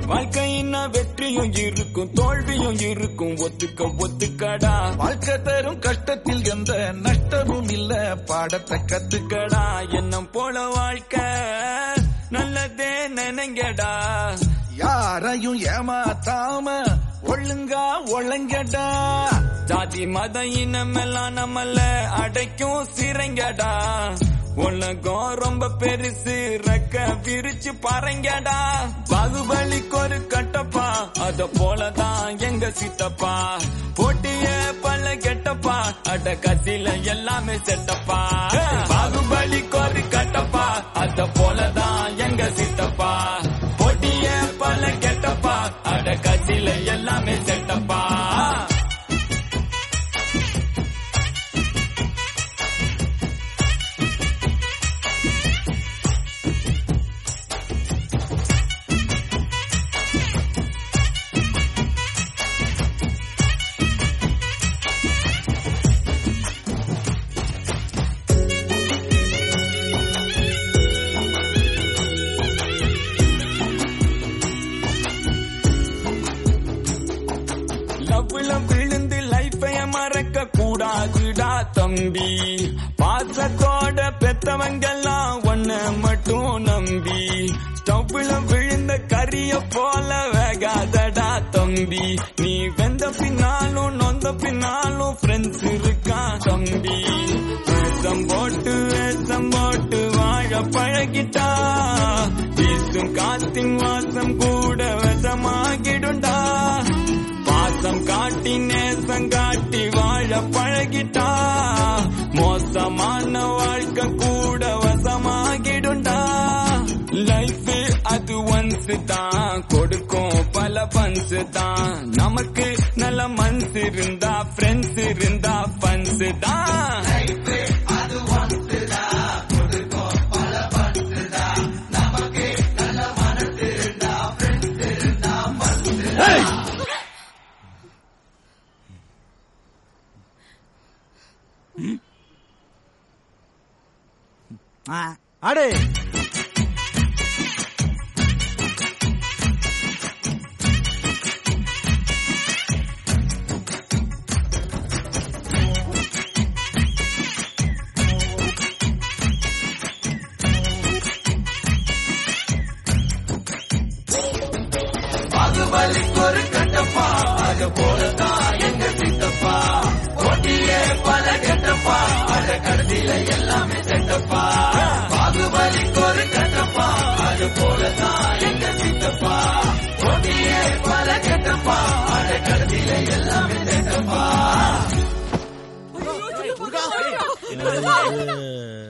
வாழ்க்கையின்னா வெற்றியும் இருக்கும் தோல்வியும் இருக்கும் ஒத்துக்க ஒத்துக்கடா வாழ்க்கை தரும் கஷ்டத்தில் எந்த நஷ்டமும் இல்ல பாடத்தை கத்துக்க கத்துக்கடா எண்ணம் போல வாழ்க்கை நல்லதே நினைங்கடா யாரையும் ஏமாத்தாம ஒழுங்கா ஒழுங்கடா ஜாதி மத இனமெல்லாம் நம்மள அடைக்கும் சிறைங்கடா உலகம் ரொம்ப பெருசு ரெக்க விரிச்சு பாருங்கடா பாகுபலிக்கு ஒரு கட்டப்பா அத போலதான் எங்க சித்தப்பா போட்டிய பல கெட்டப்பா அட கத்தில எல்லாமே செட்டப்பா பாகுபலிக்கு ஒரு கட்டப்பா அத போலதான் எங்க சித்தப்பா போட்டிய பல கெட்டப்பா அட கத்தில எல்லாமே செட்டப்பா லவ்ல விழுந்து லைஃபைய மறக்க கூடாதுடா தம்பி பாசத்தோட பெத்தவங்கெல்லாம் ஒன்ன மட்டும் நம்பி ஸ்டவ்ல விழுந்த கரிய போல வேகாதடா தம்பி நீ வெந்த பின்னாலும் நொந்த பின்னாலும் ஃப்ரெண்ட்ஸ் இருக்கா தம்பி வேஷம் போட்டு வேஷம் போட்டு வாழ பழகிட்டா வீசும் காத்தின் வாசம் கூட விஷமாகிடுண்டா பாசம் காட்டி நேசம் காட்டி வாழ பழகிட்டா மோசமான வாழ்க்கை கூட வசமாகிடுண்டா லைஃப் அது ஒன்ஸ் தான் கொடுக்கும் பல பன்ஸ் தான் நமக்கு நல்ல மனசு இருந்தா ஃப்ரெண்ட்ஸ் இருந்தா பன்ஸ் தான் அடே பாகுபலிக்கு ஒரு கட்டப்பா அது போலதான் எங்க சித்தப்பா போட்டியே பல கெட்டப்பா அட கடைசியில எல்லாமே செட்டப்பா பாகுபலிக்கு ஒரு கட்டப்பா அது போலதான் எங்க சித்தப்பா போட்டியே பல கெட்டப்பா அட கடைசியில எல்லாமே செட்டப்பா என்னது?